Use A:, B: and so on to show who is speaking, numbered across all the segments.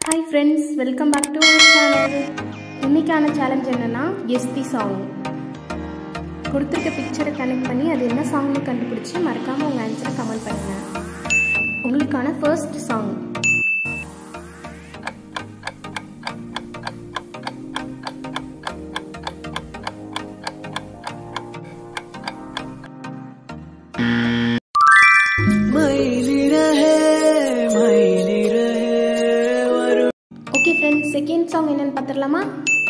A: hi friends welcome back to our channel இன்னைக்கான challenge என்னன்னா guess the song கொடுத்துருக்க பிக்சரை கனெக்ட் பண்ணி அது என்ன சாங்னு கண்டுபிடிச்சி மறக்காமல் உங்கள் ஆன்சரை கமெண்ட் பண்ணுங்கள் உங்களுக்கான first song okay friends second song என்னன்னு பார்த்துடலாமா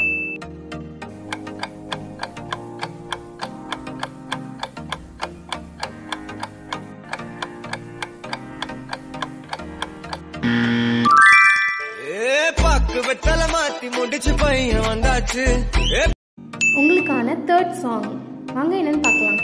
B: ஏ பாக்கு வெத்தல மாத்தி முடிச்சு பையன் வந்தாச்சு ஏ
A: உங்களுக்கான தேர்ட் சாங் வாங்க என்னன்னு பார்க்கலாம்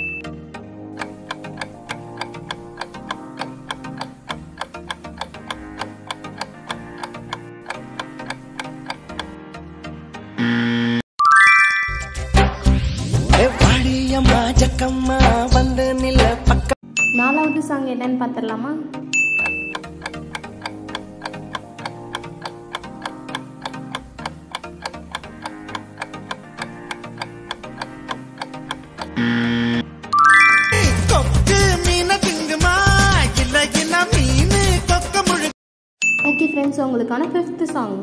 B: ஏ வாடியம்மா ஜக்கம்மா வந்து நில்ல பக்கம்
A: நாலாவது சாங் என்னன்னு பார்த்துடலாமா
B: கொக்கு மீன திங்குமா இல்ல இல்ல மீன் கொக்க முழு
A: ஓகே ஃப்ரெண்ட்ஸ் உங்களுக்கான ஃபிஃப்த் சாங்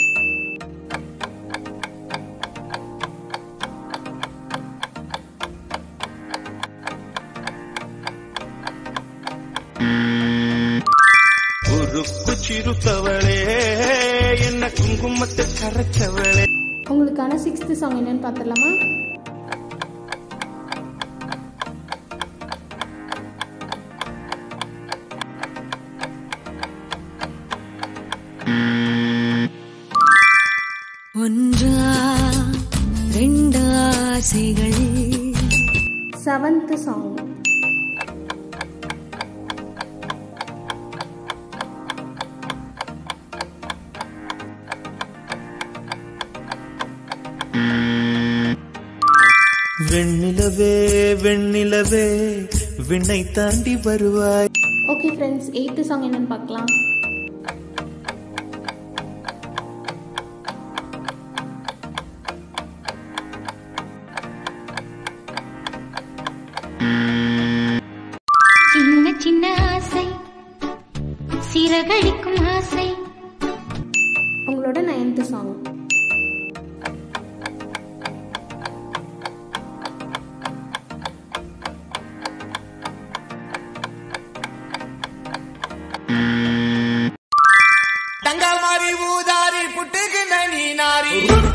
B: உருக்கு சிறுத்தவளே என்ன குங்குமத்தை கரைச்சவளே
A: உங்களுக்கான சிக்ஸ்த் சாங் என்னன்னு பார்த்துடலாமா
C: ஒன்றா ரெண்டு ஆசைகள்
A: செவன்த் சாங்
B: வெண்ணிலவே வெண்ணிலவே விண்ணை தாண்டி வருவாய்
A: ஓகே ஃப்ரெண்ட்ஸ் எயித்து சாங் என்னன்னு பார்க்கலாம்
D: சின்ன சின்ன ஆசை சிறகடிக்கும் ஆசை
A: உங்களோட நைன்த் சாங்
B: தங்க மாறி ஊதாரி புட்டுக்கு நனி நாரி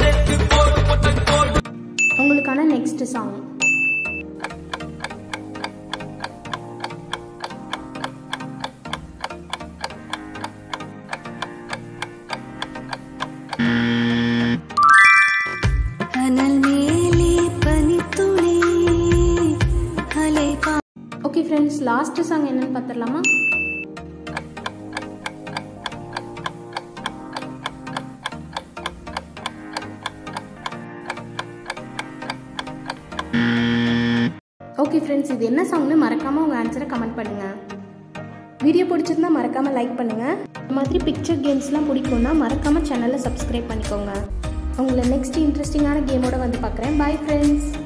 A: உங்களுக்கான நெக்ஸ்ட் சாங்
C: அனல் மேலே பனித்துளி அலை பா
A: ஓகே ஃப்ரெண்ட்ஸ் லாஸ்ட் சாங் என்னன்னு பார்த்துடலாமா ஓகே ஃப்ரெண்ட்ஸ் இது என்ன சாங்னு மறக்காமல் உங்கள் ஆன்சரை கமெண்ட் பண்ணுங்கள் வீடியோ பிடிச்சிருந்தா மறக்காமல் லைக் பண்ணுங்கள் இந்த மாதிரி பிக்சர் கேம்ஸ்லாம் பிடிக்கும்னா மறக்காமல் சேனலை சப்ஸ்கிரைப் பண்ணிக்கோங்க உங்களை நெக்ஸ்ட் இன்ட்ரெஸ்டிங்கான கேமோட வந்து பார்க்குறேன் பாய் ஃப்ரெண்ட்ஸ்